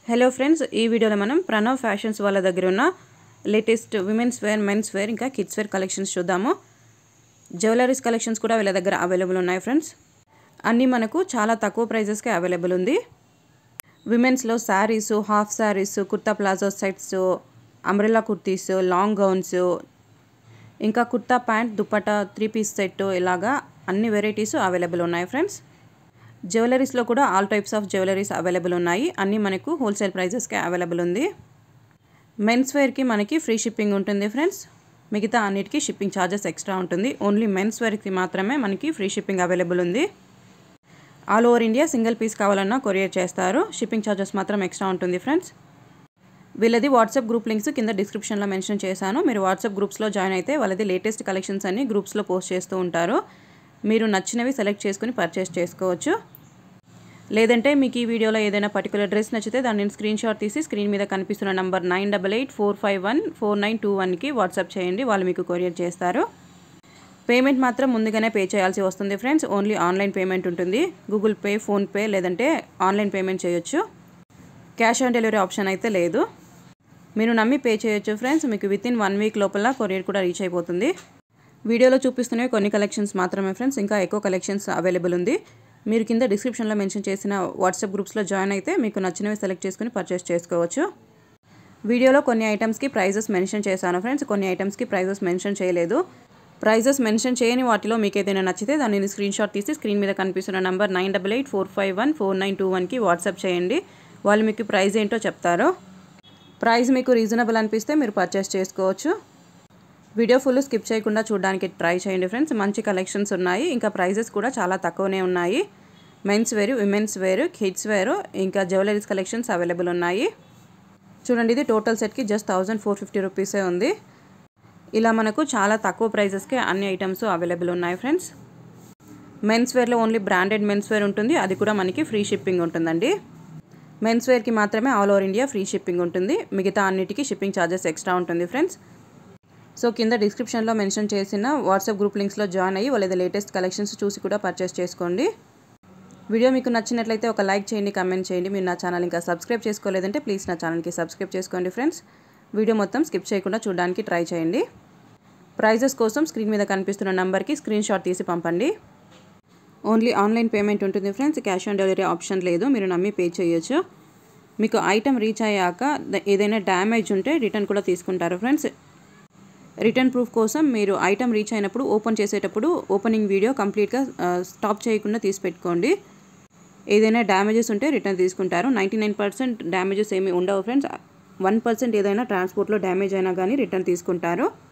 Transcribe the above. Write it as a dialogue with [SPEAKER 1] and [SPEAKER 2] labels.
[SPEAKER 1] hello friends ఈ వీడియోలో మనం ప్రణవ్ ఫ్యాషన్స్ వాళ్ళ దగ్గర ఉన్న latest womens wear mens wear ఇంకా కిడ్స్ వేర్ కలెక్షన్స్ చూద్దాము జ్యువెలరీస్ కలెక్షన్స్ కూడా వీళ్ళ దగ్గర అవైలబుల్ ఉన్నాయి ఫ్రెండ్స్ అన్నీ మనకు చాలా తక్కువ ప్రైజెస్కే అవైలబుల్ ఉంది విమెన్స్లో sarees half sarees kurta palazzo sets umbrella kurtis long gowns ఇంకా kurta pant dupatta three piece set ఇలాగా అన్ని వెరైటీస్ అవైలబుల్ ఉన్నాయి ఫ్రెండ్స్ జ్యువెలరీస్లో కూడా all types of jewelleries available ఉన్నాయి అన్నీ మనకు హోల్సేల్ ప్రైజెస్కే అవైలబుల్ ఉంది మెన్స్ వేర్కి మనకి ఫ్రీ షిప్పింగ్ ఉంటుంది ఫ్రెండ్స్ మిగతా అన్నిటికీ షిప్పింగ్ ఛార్జెస్ ఎక్స్ట్రా ఉంటుంది ఓన్లీ మెన్స్ వేర్కి మాత్రమే మనకి ఫ్రీ షిప్పింగ్ అవైలబుల్ ఉంది all over India single piece కావాలన్నా కొరియర్ చేస్తారు షిప్పింగ్ ఛార్జెస్ మాత్రం ఎక్స్ట్రా ఉంటుంది ఫ్రెండ్స్ వీళ్ళది వాట్సాప్ గ్రూప్ లింక్స్ కింద డిస్క్రిప్షన్లో మెన్షన్ చేశాను మీరు వాట్సాప్ గ్రూప్స్లో జాయిన్ అయితే వాళ్ళది లేటెస్ట్ కలెక్షన్స్ అన్ని గ్రూప్స్లో పోస్ట్ చేస్తూ ఉంటారు మీరు నచ్చినవి సెలెక్ట్ చేసుకుని పర్చేస్ చేసుకోవచ్చు లేదంటే మీకు ఈ వీడియోలో ఏదైనా పర్టికులర్ డ్రెస్ నచ్చితే దాన్ని స్క్రీన్ షాట్ తీసి స్క్రీన్ మీద కనిపిస్తున్న number nine double eight four five one four nine two వన్కి వాట్సాప్ చేయండి వాళ్ళు మీకు కొరియర్ చేస్తారు పేమెంట్ మాత్రం ముందుగానే పే చేయాల్సి వస్తుంది ఫ్రెండ్స్ ఓన్లీ ఆన్లైన్ పేమెంట్ ఉంటుంది గూగుల్ పే ఫోన్పే లేదంటే ఆన్లైన్ పేమెంట్ చేయొచ్చు క్యాష్ ఆన్ డెలివరీ ఆప్షన్ అయితే లేదు మీరు నమ్మి పే చేయొచ్చు ఫ్రెండ్స్ మీకు విత్ ఇన్ వన్ వీక్ లోపల కొరియర్ కూడా రీచ్ అయిపోతుంది వీడియోలో చూపిస్తున్నవి కొన్ని కలెక్షన్స్ మాత్రమే ఫ్రెండ్స్ ఇంకా ఎక్కువ కలెక్షన్స్ అవైలబుల్ ఉంది మీరు కింద డిస్క్రిప్షన్లో మెన్షన్ చేసిన వాట్సాప్ గ్రూప్స్లో జాయిన్ అయితే మీకు నచ్చినవి సెలెక్ట్ చేసుకుని పర్చేస్ చేసుకోవచ్చు వీడియోలో కొన్ని ఐటమ్స్కి ప్రైజెస్ మెన్షన్ చేశాను ఫ్రెండ్స్ కొన్ని ఐటమ్స్కి ప్రైజెస్ మెన్షన్ చేయలేదు ప్రైజెస్ మెన్షన్ చేయని వాటిలో మీకు ఏదైనా నచ్చితే దానిని స్క్రీన్ షాట్ తీసి స్క్రీన్ మీద కనిపిస్తున్న number nine double eight four five one four nine two వన్కి వాట్సాప్ చేయండి వాళ్ళు మీకు ప్రైస్ ఏంటో చెప్తారు ప్రైస్ మీకు రీజనబుల్ అనిపిస్తే మీరు పర్చేస్ చేసుకోవచ్చు వీడియో ఫుల్ స్కిప్ చేయకుండా చూడడానికి ట్రై చేయండి ఫ్రెండ్స్ మంచి కలెక్షన్స్ ఉన్నాయి ఇంకా ప్రైజెస్ కూడా చాలా తక్కువనే ఉన్నాయి మెన్స్ వేరు విమెన్స్ వేరు కిడ్స్ వేరు ఇంకా జ్యువెలరీస్ కలెక్షన్స్ అవైలబుల్ ఉన్నాయి చూడండి ఇది టోటల్ సెట్కి జస్ట్ థౌజండ్ ఫోర్ ఫిఫ్టీ రూపీసే ఉంది ఇలా మనకు చాలా తక్కువ ప్రైజెస్కే అన్ని ఐటమ్స్ అవైలబుల్ ఉన్నాయి ఫ్రెండ్స్ మెన్స్ వేర్లో ఓన్లీ బ్రాండెడ్ మెన్స్ వేర్ ఉంటుంది అది కూడా మనకి ఫ్రీ షిప్పింగ్ ఉంటుందండి మెన్స్ వేర్కి మాత్రమే all over India free shipping ఉంటుంది మిగతా అన్నిటికీ షిప్పింగ్ ఛార్జెస్ ఎక్స్ట్రా ఉంటుంది ఫ్రెండ్స్ సో కింద డిస్క్రిప్షన్లో మెన్షన్ చేసిన వాట్సాప్ గ్రూప్ లింక్స్లో జాయిన్ అయ్యి వాళ్ళది లేటెస్ట్ కలెక్షన్స్ చూసి కూడా పర్చేస్ చేసుకోండి వీడియో మీకు నచ్చినట్లయితే ఒక లైక్ చేయండి కమెంట్ చేయండి మీరు నా ఛానల్ ఇంకా సబ్స్క్రైబ్ చేసుకోలేదంటే ప్లీజ్ నా ఛానల్కి సబ్స్క్రైబ్ చేసుకోండి ఫ్రెండ్స్ వీడియో మొత్తం స్కిప్ చేయకుండా చూడడానికి ట్రై చేయండి ప్రైజెస్ కోసం స్క్రీన్ మీద కనిపిస్తున్న నెంబర్కి స్క్రీన్ షాట్ తీసి పంపండి ఓన్లీ ఆన్లైన్ పేమెంట్ ఉంటుంది friends cash on delivery option లేదు మీరు నమ్మి పే చేయొచ్చు మీకు ఐటమ్ రీచ్ అయ్యాక ఏదైనా డ్యామేజ్ ఉంటే రిటర్న్ కూడా తీసుకుంటారు ఫ్రెండ్స్ రిటర్న్ ప్రూఫ్ కోసం మీరు ఐటమ్ రీచ్ అయినప్పుడు ఓపెన్ చేసేటప్పుడు ఓపెనింగ్ వీడియో కంప్లీట్గా స్టాప్ చేయకుండా తీసి పెట్టుకోండి ఏదైనా డ్యామేజెస్ ఉంటే రిటర్న్ తీసుకుంటారు నైంటీ నైన్ పర్సెంట్ డ్యామేజెస్ ఏమి ఉండవు ఫ్రెండ్స్ వన్ పర్సెంట్ ఏదైనా ట్రాన్స్పోర్ట్లో డ్యామేజ్ అయినా కానీ రిటర్న్ తీసుకుంటారు